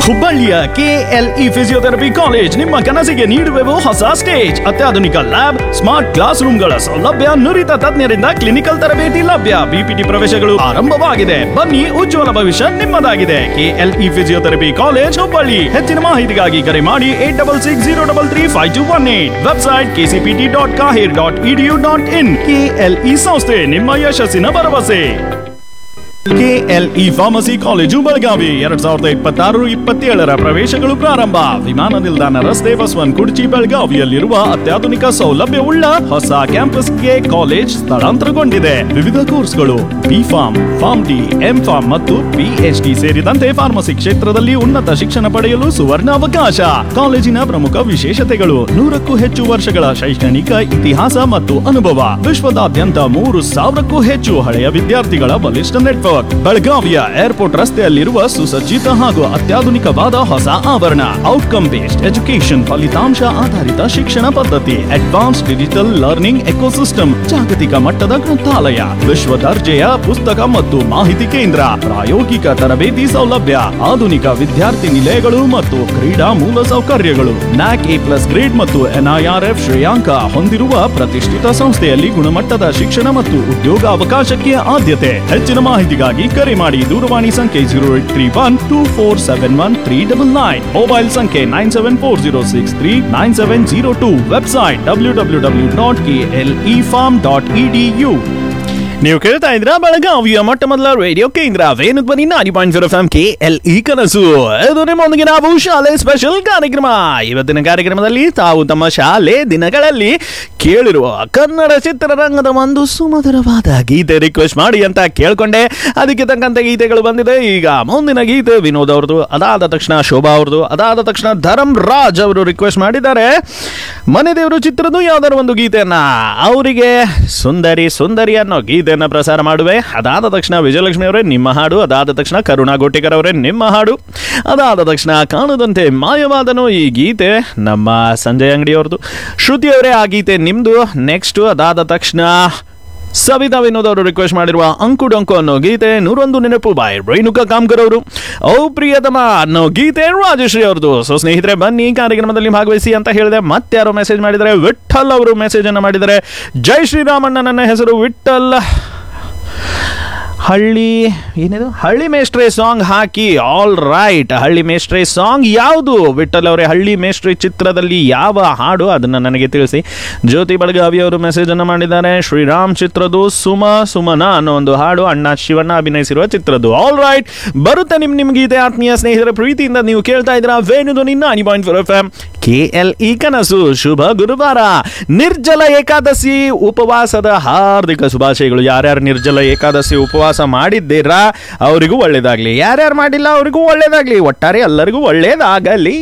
ಹುಬ್ಬಳ್ಳಿಯ KLE physiotherapy college ನಿಮ್ಮ ಕನಸಿಗೆ ನೀಡುವೆವು ಹೊಸ ಸ್ಟೇಜ್ ಅತ್ಯಾಧುನಿಕ ಲ್ಯಾಬ್ ಸ್ಮಾರ್ಟ್ ಕ್ಲಾಸ್ ರೂಮ್ಗಳ ಸೌಲಭ್ಯ ನುರಿತ ತಜ್ಞರಿಂದ ಕ್ಲಿನಿಕಲ್ ತರಬೇತಿ ಲಭ್ಯ ಬಿಪಿಟಿ ಪ್ರವೇಶಗಳು ಆರಂಭವಾಗಿದೆ ಬನ್ನಿ ಉಜ್ವಲ ಭವಿಷ್ಯ ನಿಮ್ಮದಾಗಿದೆ ಕೆಎಲ್ಇ ಫಿಸಿಯೋಥೆರಪಿ ಕಾಲೇಜ್ ಹುಬ್ಬಳ್ಳಿ ಹೆಚ್ಚಿನ ಮಾಹಿತಿಗಾಗಿ ಕರೆ ಮಾಡಿ eight double six zero double three five two one eight website KCPT dot KAHER dot EDU dot in KLE ಸಂಸ್ಥೆ ನಿಮ್ಮ ಯಶಸ್ಸಿನ ಭರವಸೆ ಕೆಎಲ್ಇ ಫಾರ್ಮಸಿ ಕಾಲೇಜು ಬೆಳಗಾವಿ ಎರಡ್ ಸಾವಿರದ ಇಪ್ಪತ್ತಾರು ಇಪ್ಪತ್ತೇಳರ ಪ್ರವೇಶಗಳು ಪ್ರಾರಂಭ ವಿಮಾನ ನಿಲ್ದಾಣ ರಸ್ತೆ ಬಸವನ್ ಕುರ್ಚಿ ಬೆಳಗಾವಿಯಲ್ಲಿರುವ ಅತ್ಯಾಧುನಿಕ ಸೌಲಭ್ಯವುಳ್ಳ ಹೊಸ ಕ್ಯಾಂಪಸ್ಗೆ ಕಾಲೇಜ್ ಸ್ಥಳಾಂತರಗೊಂಡಿದೆ ವಿವಿಧ ಕೋರ್ಸ್ಗಳು B Pharm Pharm D M Pharm ಮತ್ತು ಪಿಎಚ್ಡಿ ಸೇರಿದಂತೆ ಫಾರ್ಮಸಿ ಕ್ಷೇತ್ರದಲ್ಲಿ ಉನ್ನತ ಶಿಕ್ಷಣ ಪಡೆಯಲು ಸುವರ್ಣ ಅವಕಾಶ ಕಾಲೇಜಿನ ಪ್ರಮುಖ ವಿಶೇಷತೆಗಳು ನೂರಕ್ಕೂ ಹೆಚ್ಚು ವರ್ಷಗಳ ಶೈಕ್ಷಣಿಕ ಇತಿಹಾಸ ಮತ್ತು ಅನುಭವ ವಿಶ್ವದಾದ್ಯಂತ ಮೂರು ಸಾವಿರಕ್ಕೂ ಹೆಚ್ಚು ಹಳೆಯ ವಿದ್ಯಾರ್ಥಿಗಳ ಬಲಿಷ್ಠ ನೆಟ್ವರ್ಕ್ ಬೆಳಗಾವಿಯ ಏರ್ಪೋರ್ಟ್ ರಸ್ತೆಯಲ್ಲಿರುವ ಸುಸಜ್ಜಿತ ಹಾಗೂ ಅತ್ಯಾಧುನಿಕವಾದ ಹೊಸ ಆವರಣ ಔಟ್ಕಮ್ ಬೇಸ್ಡ್ ಎಜುಕೇಶನ್ ಫಲಿತಾಂಶ ಆಧಾರಿತ ಶಿಕ್ಷಣ ಪದ್ಧತಿ ಅಡ್ವಾನ್ಸ್ ಡಿಜಿಟಲ್ ಲರ್ನಿಂಗ್ ಎಕೋಸಿಸ್ಟಮ್ ಜಾಗತಿಕ ಮಟ್ಟದ ಗ್ರಂಥಾಲಯ ವಿಶ್ವ ದರ್ಜೆಯ ಪುಸ್ತಕ ಮತ್ತು ಮಾಹಿತಿ ಕೇಂದ್ರ ಪ್ರಾಯೋಗಿಕ ತರಬೇತಿ ಸೌಲಭ್ಯ ಆಧುನಿಕ ವಿದ್ಯಾರ್ಥಿ ನಿಲಯಗಳು ಮತ್ತು ಕ್ರೀಡಾ ಮೂಲ ಸೌಕರ್ಯಗಳು ನ್ಯಾಕ್ ಎ ಪ್ಲಸ್ ಗ್ರೇಡ್ ಮತ್ತು ಎನ್ಐಆರ್ಎಫ್ ಶ್ರೇಯಾಂಕ ಹೊಂದಿರುವ ಪ್ರತಿಷ್ಠಿತ ಸಂಸ್ಥೆಯಲ್ಲಿ ಗುಣಮಟ್ಟದ ಶಿಕ್ಷಣ ಮತ್ತು ಉದ್ಯೋಗ ಅವಕಾಶಕ್ಕೆ ಆದ್ಯತೆ ಹೆಚ್ಚಿನ ಮಾಹಿತಿಗಾಗಿ ಕರೆ ಮಾಡಿ ದೂರವಾಣಿ ಸಂಖ್ಯೆ zero eight three one two four seven one three double nine mobile ಸಂಖ್ಯೆ nine seven four zero six three nine seven zero two website W W W dot K L E pharm dot E D U ನೀವು ಕೇಳ್ತಾ ಇದ್ರ ಬೆಳಗಾವಿಯ ಮೊಟ್ಟ ಮೊದಲ radio ಕೇಂದ್ರ Venudhwani ನಾಡಿ point four F M K L E ಕನಸು ಇದು ನಿಮ್ಮೊಂದಿಗೆ ನಾವು ಶಾಲೆ ಸ್ಪೆಷಲ್ ಕಾರ್ಯಕ್ರಮ ಇವತ್ತಿನ ಕಾರ್ಯಕ್ರಮದಲ್ಲಿ ತಾವು ತಮ್ಮ ಶಾಲೆ ದಿನಗಳಲ್ಲಿ ಕೇಳಿರುವ ಕನ್ನಡ ಚಿತ್ರರಂಗದ ಒಂದು ಸುಮಧುರವಾದ ಗೀತೆ ರಿಕ್ವೆಸ್ಟ್ ಮಾಡಿ ಅಂತ ಕೇಳ್ಕೊಂಡೆ ಅದಕ್ಕೆ ತಕ್ಕಂತೆ ಗೀತೆಗಳು ಬಂದಿದೆ ಈಗ ಮುಂದಿನ ಗೀತೆ ವಿನೋದ್ ಅವ್ರದ್ದು ಅದಾದ ತಕ್ಷಣ ಶೋಭಾ ಅವ್ರದ್ದು ಅದಾದ ತಕ್ಷಣ ಧರಮ್ ರಾಜ್ ಅವರು ರಿಕ್ವೆಸ್ಟ್ ಮಾಡಿದ್ದಾರೆ ಮನೆ ದೇವರು ಚಿತ್ರದ ಯಾವ್ದಾದ್ರು ಒಂದು ಗೀತೆಯನ್ನ ಅವರಿಗೆ ಸುಂದರಿ ಸುಂದರಿ ಅನ್ನೋ ಗೀತೆಯನ್ನ ಪ್ರಸಾರ ಮಾಡುವೆ ಅದಾದ ತಕ್ಷಣ ವಿಜಯಲಕ್ಷ್ಮಿ ಅವರೇ ನಿಮ್ಮ ಹಾಡು ಅದಾದ ತಕ್ಷಣ ಕರುಣಾ ಗೋಟಿಕರ್ ಅವರೇ ನಿಮ್ಮ ಹಾಡು ಅದಾದ ತಕ್ಷಣ ಕಾಣದಂತೆ ಮಾಯವಾದನು ಈ ಗೀತೆ ನಮ್ಮ ಸಂಜಯ್ ಅಂಗಡಿ ಅವ್ರದ್ದು ಶ್ರುತಿ ಅವರೇ ಆ ಗೀತೆ ನಿಮ್ದು ನೆಕ್ಸ್ಟ್ ಅದಾದ ತಕ್ಷಣ ಸವಿತಾ ವಿನೋದ್ ಅವರು ರಿಕ್ವೆಸ್ಟ್ ಮಾಡಿರುವ ಅಂಕು ಡೊಂಕು ಅನ್ನೋ ಗೀತೆ ನೂರೊಂದು ನೆನಪು ಬಾಯ್ ರೇಣುಕಾ ಕಾಮ್ಕರ್ ಅವರು ಓ ಪ್ರಿಯತಮ ಅನ್ನೋ ಗೀತೆ ರಾಜಶ್ರೀ ಅವ್ರದ್ದು ಸೊ ಸ್ನೇಹಿತರೆ ಬನ್ನಿ ಕಾರ್ಯಕ್ರಮದಲ್ಲಿ ಭಾಗವಹಿಸಿ ಅಂತ ಹೇಳಿದೆ ಮತ್ತೆ ಯಾರೋ ಮೆಸೇಜ್ ಮಾಡಿದರೆ ವಿಠಲ್ ಅವರು ಮೆಸೇಜ್ ಅನ್ನು ಮಾಡಿದ್ದಾರೆ ಜೈ ಶ್ರೀರಾಮಣ್ಣ ನನ್ನ ಹೆಸರು ವಿಠಲ್ ಹಳ್ಳಿ ಏನಿದು ಹಳ್ಳಿ ಮೇಸ್ಟ್ರೆ ಸಾಂಗ್ ಹಾಕಿ all right Halli Meshtre song ಯಾವುದು ವಿಠಲ್ ಅವರೇ ಹಳ್ಳಿ ಮೇಸ್ಟ್ರೆ ಚಿತ್ರದಲ್ಲಿ ಯಾವ ಹಾಡು ಅದನ್ನು ನನಗೆ ತಿಳಿಸಿ ಜ್ಯೋತಿ ಬೆಳಗಾವಿ ಅವರು ಮೆಸೇಜ್ ಅನ್ನು ಮಾಡಿದ್ದಾರೆ ಶ್ರೀರಾಮ್ ಚಿತ್ರದ್ದು ಸುಮ ಸುಮನ ಅನ್ನೋ ಒಂದು ಹಾಡು ಅಣ್ಣ ಶಿವಣ್ಣ ಅಭಿನಯಿಸಿರುವ ಚಿತ್ರದ್ದು ಆಲ್ ರೈಟ್ ಬರುತ್ತೆ ನಿಮ್ ನಿಮ್ ಗೀತೆ ಆತ್ಮೀಯ ಸ್ನೇಹಿತರ ಪ್ರೀತಿಯಿಂದ ನೀವು ಕೇಳ್ತಾ ಇದ್ದೀರಾ ವೇಣುದು ನಿನ್ನ ಅನಿ point four F M K L E ಕನಸು ಶುಭ ಗುರುವಾರ ನಿರ್ಜಲ ಏಕಾದಶಿ ಉಪವಾಸದ ಹಾರ್ದಿಕ ಶುಭಾಶಯಗಳು ಯಾರ್ಯಾರು ನಿರ್ಜಲ ಏಕಾದಶಿ ಉಪವಾಸ ಮಾಡಿದ್ದೀರಾ ಅವರಿಗೂ ಒಳ್ಳೇದಾಗ್ಲಿ ಯಾರ್ಯಾರು ಮಾಡಿಲ್ಲ ಅವರಿಗೂ ಒಳ್ಳೇದಾಗ್ಲಿ ಒಟ್ಟಾರೆ ಎಲ್ಲರಿಗೂ ಒಳ್ಳೇದಾಗಲಿ